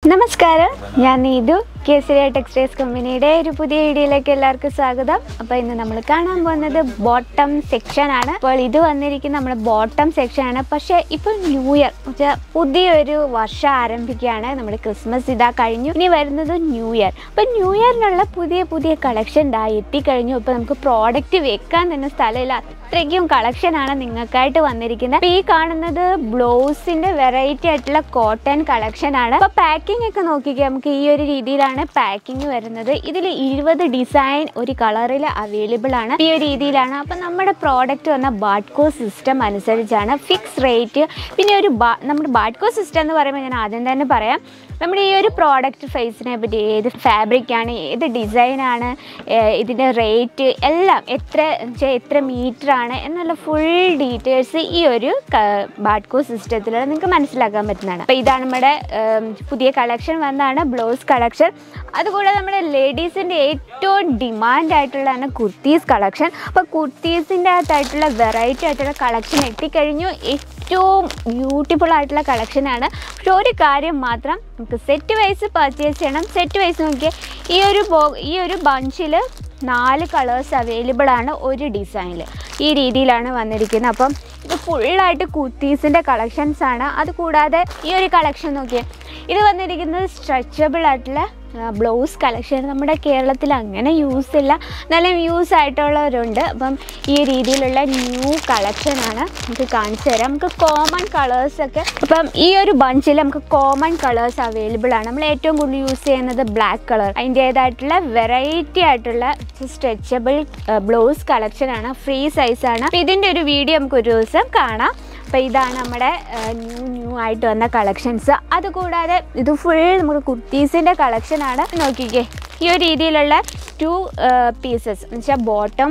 നമസ്കാരം ഞാൻ നീതു കേസരിയ ടെക്സ്റ്റൈൽസ് കമ്പനിയുടെ ഒരു പുതിയ വീഡിയോയിലേക്ക് എല്ലാവർക്കും സ്വാഗതം അപ്പോൾ ഇന്ന് നമ്മൾ കാണാൻ പോകുന്നത് ബോട്ടം സെക്ഷൻ ആണ് അപ്പോൾ ഇത് വന്നിരിക്കുന്ന നമ്മുടെ ബോട്ടം സെക്ഷൻ ആണ് പക്ഷേ ഇപ്പോൾ ന്യൂ ഇയർ വെച്ചാൽ പുതിയൊരു വർഷം ആരംഭിക്കുകയാണ് നമ്മുടെ ക്രിസ്മസ് ഇതാ കഴിഞ്ഞു ഇനി വരുന്നത് ന്യൂ ഇയർ അപ്പോൾ ന്യൂ ഇയറിനുള്ള പുതിയ പുതിയ കളക്ഷൻ ഇതാ എത്തിക്കഴിഞ്ഞു ഇപ്പോൾ നമുക്ക് പ്രോഡക്റ്റ് വെക്കാൻ തന്നെ സ്ഥലമില്ല അത്രയ്ക്കും കളക്ഷനാണ് നിങ്ങൾക്കായിട്ട് വന്നിരിക്കുന്നത് അപ്പോൾ ഈ കാണുന്നത് ബ്ലൗസിന്റെ വെറൈറ്റി ആയിട്ടുള്ള കോട്ടൺ കളക്ഷൻ ആണ് അപ്പോൾ പാക്കിംഗ് ഒക്കെ നോക്കിക്കുക നമുക്ക് ഈ ഒരു രീതിയിലാണ് പാക്കിംഗ് വരുന്നത് ഇതിൽ ഇരുപത് ഡിസൈൻ ഒരു കളറിൽ അവൈലബിൾ ആണ് ഈ ഒരു രീതിയിലാണ് അപ്പോൾ നമ്മുടെ പ്രോഡക്റ്റ് വന്ന ബാഡ്കോ സിസ്റ്റം അനുസരിച്ചാണ് ഫിക്സ് റേറ്റ് പിന്നെ ഒരു ബാ- നമ്മുടെ ബാഡ്കോ സിസ്റ്റം എന്ന് പറയുമ്പോൾ ഞാൻ ആദ്യം തന്നെ പറയാം നമ്മുടെ ഈ ഒരു പ്രോഡക്റ്റ് ഫേസിനെ പറ്റി ഏത് ഫാബ്രിക് ആണ് ഏത് ഡിസൈൻ ആണ് ഏഹ് ഇതിൻ്റെ റേറ്റ് എല്ലാം എത്ര വെച്ചാൽ എത്ര മീറ്റർ ആണ് എന്നുള്ള ഫുൾ ഡീറ്റെയിൽസ് ഈ ഒരു ബാഡ്കോ സിസ്റ്റത്തിലൂടെ നിങ്ങൾക്ക് മനസ്സിലാക്കാൻ പറ്റുന്നതാണ് അപ്പോൾ ഇതാണ് നമ്മുടെ ഏം, പുതിയ കളക്ഷൻ വന്നതാണ് ബ്ലൗസ് കളക്ഷൻ അതുകൂടാതെ നമ്മുടെ ലേഡീസിൻ്റെ ഏറ്റവും ഡിമാൻഡ് ആയിട്ടുള്ളതാണ് കുർത്തീസ് കളക്ഷൻ അപ്പോൾ കുർത്തീസിൻ്റെ അകത്തായിട്ടുള്ള വെറൈറ്റി ആയിട്ടുള്ള കളക്ഷൻ എത്തിക്കഴിഞ്ഞു ഏറ്റവും ബ്യൂട്ടിഫുൾ ആയിട്ടുള്ള കളക്ഷനാണ് പക്ഷെ ഒരു കാര്യം മാത്രം നമുക്ക് സെറ്റ് വൈസ് പർച്ചേസ് ചെയ്യണം സെറ്റ് വൈസ് നോക്കിയാൽ ഈ ഒരു ബോ ഈ ഒരു ബഞ്ചിൽ നാല് കളേഴ്സ് അവൈലബിൾ ആണ് ഒരു ഡിസൈനിൽ ഈ രീതിയിലാണ് വന്നിരിക്കുന്നത് അപ്പം ഇത് ഫുള്ളായിട്ട് കുർത്തീസിൻ്റെ കളക്ഷൻസ് ആണ് അതുകൂടാതെ ഈ ഒരു കളക്ഷൻ നോക്കിയേ ഇത് വന്നിരിക്കുന്നത് സ്ട്രെച്ചബിൾ ആയിട്ടുള്ള ബ്ലൗസ് കളക്ഷൻ നമ്മുടെ കേരളത്തിൽ അങ്ങനെ യൂസ് ഇല്ല നല്ല യൂസ് ആയിട്ടുള്ളവരുണ്ട് അപ്പം ഈ രീതിയിലുള്ള ന്യൂ കളക്ഷനാണ് നമുക്ക് കാണിച്ചു തരാം നമുക്ക് കോമൺ കളേഴ്സൊക്കെ അപ്പം ഈ ഒരു ബഞ്ചിൽ നമുക്ക് കോമൺ കളേഴ്സ് അവൈലബിൾ ആണ് നമ്മൾ ഏറ്റവും കൂടുതൽ യൂസ് ചെയ്യുന്നത് ബ്ലാക്ക് കളർ അതിൻ്റേതായിട്ടുള്ള വെറൈറ്റി ആയിട്ടുള്ള സ്ട്രെച്ചബിൾ ബ്ലൗസ് കളക്ഷനാണ് ഫ്രീ സൈസാണ് അപ്പം ഇതിൻ്റെ ഒരു വീഡിയോ നമുക്ക് ഒരു ദിവസം കാണാം അപ്പോൾ ഇതാണ് നമ്മുടെ ന്യൂ ന്യൂ ആയിട്ട് വന്ന കളക്ഷൻസ് അതുകൂടാതെ ഇത് ഫുൾ നമുക്ക് കുർത്തീസിൻ്റെ കളക്ഷനാണ് നോക്കിക്കേ ഈ ഒരു രീതിയിലുള്ള ടു പീസസ് എന്ന് വെച്ചാൽ ബോട്ടം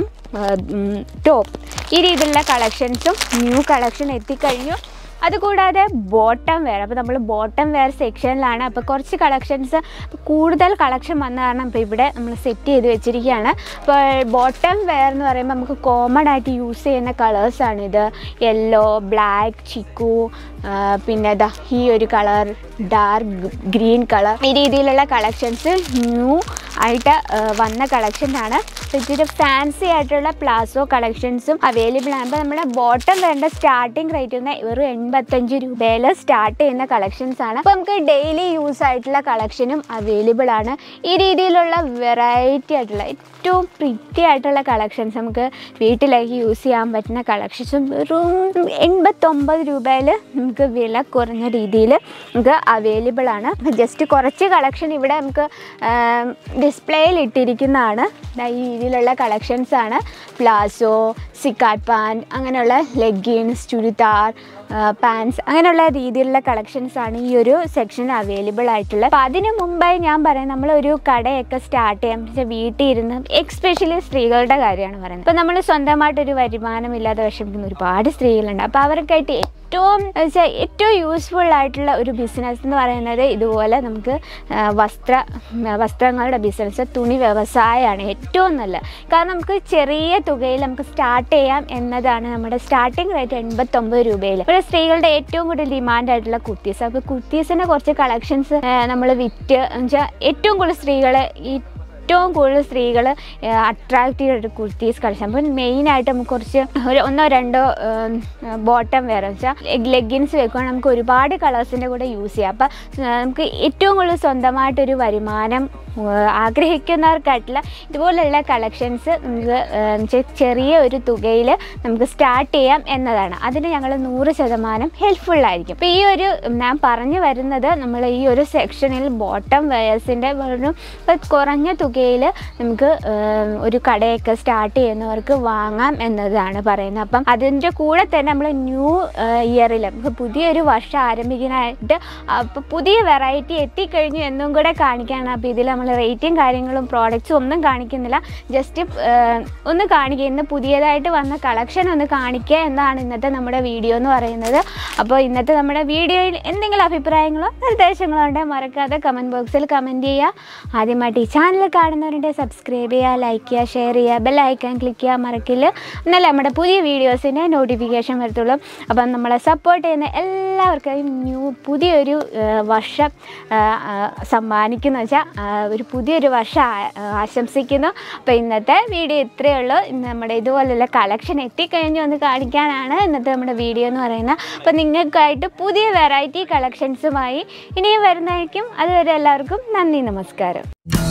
ടോപ്പ് ഈ രീതിയിലുള്ള കളക്ഷൻസും ന്യൂ കളക്ഷൻ എത്തിക്കഴിഞ്ഞു അതുകൂടാതെ ബോട്ടം വെയർ അപ്പോൾ നമ്മൾ ബോട്ടം വെയർ സെക്ഷനിലാണ് അപ്പോൾ കുറച്ച് കളക്ഷൻസ് കൂടുതൽ കളക്ഷൻ വന്ന കാരണം ഇപ്പോൾ ഇവിടെ നമ്മൾ സെറ്റ് ചെയ്ത് വെച്ചിരിക്കുകയാണ് അപ്പോൾ ബോട്ടം വെയർ എന്ന് പറയുമ്പോൾ നമുക്ക് കോമൺ ആയിട്ട് യൂസ് ചെയ്യുന്ന കളേഴ്സാണിത് യെല്ലോ ബ്ലാക്ക് ചിക്കു ആ, പിന്നെ ദാ ഈ ഒരു കളർ ഡാർക്ക് ഗ്രീൻ കളർ ഈ രീതിയിലുള്ള കളക്ഷൻസ് ന്യൂ ആയിട്ട് ആ, വന്ന കളക്ഷനാണ് അപ്പോൾ ഇച്ചിരി ഫാൻസി ആയിട്ടുള്ള പ്ലാസോ കളക്ഷൻസും അവൈലബിൾ ആണ് അപ്പോൾ നമ്മുടെ ബോട്ടം വേണ്ട സ്റ്റാർട്ടിംഗ് റേറ്റ് വന്ന് വെറും എൺപത്തഞ്ച് രൂപയിൽ സ്റ്റാർട്ട് ചെയ്യുന്ന കളക്ഷൻസ് ആണ് അപ്പോൾ നമുക്ക് ഡെയിലി യൂസ് ആയിട്ടുള്ള കളക്ഷനും അവൈലബിൾ ആണ് ഈ രീതിയിലുള്ള വെറൈറ്റി ആയിട്ടുള്ള ഏറ്റവും പ്രിറ്റി ആയിട്ടുള്ള കളക്ഷൻസ് നമുക്ക് വീട്ടിലേക്ക് യൂസ് ചെയ്യാൻ പറ്റുന്ന കളക്ഷൻസും വെറും എൺപത്തൊമ്പത് രൂപയിൽ നമുക്ക് വില കുറഞ്ഞ രീതിയിൽ നമുക്ക് അവൈലബിൾ ആണ് ജസ്റ്റ് കുറച്ച് കളക്ഷൻ ഇവിടെ നമുക്ക് ഡിസ്പ്ലേയിൽ ഇട്ടിരിക്കുന്നതാണ് ദാ ഈ രീതിയിലുള്ള കളക്ഷൻസ് ആണ് പ്ലാസോ സിക്കാട്ട് പാൻറ് അങ്ങനെയുള്ള ലെഗിൻസ് ചുരിദാർ പാൻസ് അങ്ങനെയുള്ള രീതിയിലുള്ള കളക്ഷൻസ് ആണ് ഈ ഒരു സെക്ഷനിൽ അവൈലബിൾ ആയിട്ടുള്ളത് അപ്പോൾ അതിന് മുമ്പായി ഞാൻ പറയാം നമ്മളൊരു കടയൊക്കെ സ്റ്റാർട്ട് ചെയ്യാൻ വെച്ചാൽ വീട്ടിൽ ഇരുന്ന് എക്സ്പെഷ്യലി സ്ത്രീകളുടെ കാര്യമാണ് പറയുന്നത് ഇപ്പോൾ നമ്മൾ സ്വന്തമായിട്ടൊരു വരുമാനമില്ലാതെ വിഷമിക്കുന്ന ഒരുപാട് സ്ത്രീകളുണ്ട് അപ്പോൾ അവർക്കായിട്ട് ഏറ്റവും വെച്ചാൽ ഏറ്റവും യൂസ്ഫുൾ ആയിട്ടുള്ള ഒരു ബിസിനസ് എന്ന് പറയുന്നത് ഇതുപോലെ നമുക്ക് ആ, വസ്ത്ര ആ, വസ്ത്രങ്ങളുടെ ബിസിനസ് തുണി വ്യവസായമാണ് ഏറ്റവും നല്ലത് കാരണം നമുക്ക് ചെറിയ തുകയിൽ നമുക്ക് സ്റ്റാർട്ട് ചെയ്യാം എന്നതാണ് നമ്മുടെ സ്റ്റാർട്ടിംഗ് റേറ്റ് എൺപത്തൊമ്പത് രൂപയിൽ ഒരു സ്ത്രീകളുടെ ഏറ്റവും കൂടുതൽ ഡിമാൻഡ് ആയിട്ടുള്ള കുർത്തീസ് അപ്പോൾ കുർത്തീസിൻ്റെ കുറച്ച് കളക്ഷൻസ് നമ്മൾ വിറ്റ് വെച്ചാൽ ഏറ്റവും കൂടുതൽ സ്ത്രീകൾ ഈ ഏറ്റവും കൂടുതൽ സ്ത്രീകൾ അട്രാക്റ്റ് ചെയ്ത കുർത്തീസ് കളക്ഷൻ അപ്പം മെയിനായിട്ട് നമുക്ക് കുറച്ച് ഒരു ഒന്നോ രണ്ടോ ബോട്ടം വെയർ വെച്ചാൽ ലെഗിൻസ് വെക്കുകയാണെങ്കിൽ നമുക്ക് ഒരുപാട് കളേഴ്സിൻ്റെ കൂടെ യൂസ് ചെയ്യാം അപ്പം നമുക്ക് ഏറ്റവും കൂടുതൽ സ്വന്തമായിട്ടൊരു വരുമാനം ഏഹ്, ആഗ്രഹിക്കുന്നവർക്കായിട്ടുള്ള ഇതുപോലുള്ള കളക്ഷൻസ് നമുക്ക് ഏഹ്, വെച്ചാൽ ചെറിയ ഒരു തുകയിൽ നമുക്ക് സ്റ്റാർട്ട് ചെയ്യാം എന്നതാണ് അതിന് ഞങ്ങൾ നൂറ് ശതമാനം ഹെൽപ്ഫുൾ ആയിരിക്കും അപ്പോൾ ഈ ഒരു ഞാൻ പറഞ്ഞു വരുന്നത് നമ്മൾ ഈ ഒരു സെക്ഷനിൽ ബോട്ടം വെയേഴ്സിൻ്റെ വെറും ഇപ്പം കുറഞ്ഞ തുകയിൽ നമുക്ക് ഏഹ്, ഒരു കടയൊക്കെ സ്റ്റാർട്ട് ചെയ്യുന്നവർക്ക് വാങ്ങാം എന്നതാണ് പറയുന്നത് അപ്പം അതിൻ്റെ കൂടെ തന്നെ നമ്മൾ ന്യൂ ഇയറിൽ നമുക്ക് പുതിയൊരു വർഷം ആരംഭിക്കാനായിട്ട് അപ്പോൾ പുതിയ വെറൈറ്റി എത്തിക്കഴിഞ്ഞു എന്നും കൂടെ കാണിക്കാനാണ് അപ്പോൾ ഇതിൽ നമ്മൾ നമ്മൾ റേറ്റും കാര്യങ്ങളും പ്രോഡക്റ്റ്സും ഒന്നും കാണിക്കുന്നില്ല ജസ്റ്റ് ഒന്ന് കാണിക്കുക ഇന്ന് പുതിയതായിട്ട് വന്ന കളക്ഷൻ ഒന്ന് കാണിക്കുക എന്നാണ് ഇന്നത്തെ നമ്മുടെ വീഡിയോ എന്ന് പറയുന്നത് അപ്പോൾ ഇന്നത്തെ നമ്മുടെ വീഡിയോയിൽ എന്തെങ്കിലും അഭിപ്രായങ്ങളോ നിർദ്ദേശങ്ങളോ ഉണ്ടെങ്കിൽ മറക്കാതെ കമൻറ്റ് ബോക്സിൽ കമൻറ്റ് ചെയ്യുക ആദ്യമായിട്ട് ഈ ചാനൽ കാണുന്നവരുണ്ട് സബ്സ്ക്രൈബ് ചെയ്യുക ലൈക്ക് ചെയ്യുക ഷെയർ ചെയ്യുക ബെൽ ഐക്കൺ ക്ലിക്ക് ചെയ്യുക മറക്കില്ല എന്നാലേ നമ്മുടെ പുതിയ വീഡിയോസിൻ്റെ നോട്ടിഫിക്കേഷൻ വരത്തുള്ളൂ അപ്പം നമ്മളെ സപ്പോർട്ട് ചെയ്യുന്ന എല്ലാവർക്കും ന്യൂ പുതിയൊരു ആ, വർഷം ആ, ആ, സമ്മാനിക്കുന്നു വെച്ചാൽ ഒരു പുതിയൊരു വർഷം ആ- ആശംസിക്കുന്നു അപ്പോൾ ഇന്നത്തെ വീഡിയോ ഇത്രയേ ഉള്ളൂ ഇന്ന് നമ്മുടെ ഇതുപോലുള്ള കളക്ഷൻ എത്തിക്കഴിഞ്ഞു ഒന്ന് കാണിക്കാനാണ് ഇന്നത്തെ നമ്മുടെ വീഡിയോ എന്ന് പറയുന്നത് അപ്പോൾ നിങ്ങൾക്കായിട്ട് പുതിയ വെറൈറ്റി കളക്ഷൻസുമായി ഇനിയും വരുന്നതായിരിക്കും അതുവരെ എല്ലാവർക്കും നന്ദി നമസ്കാരം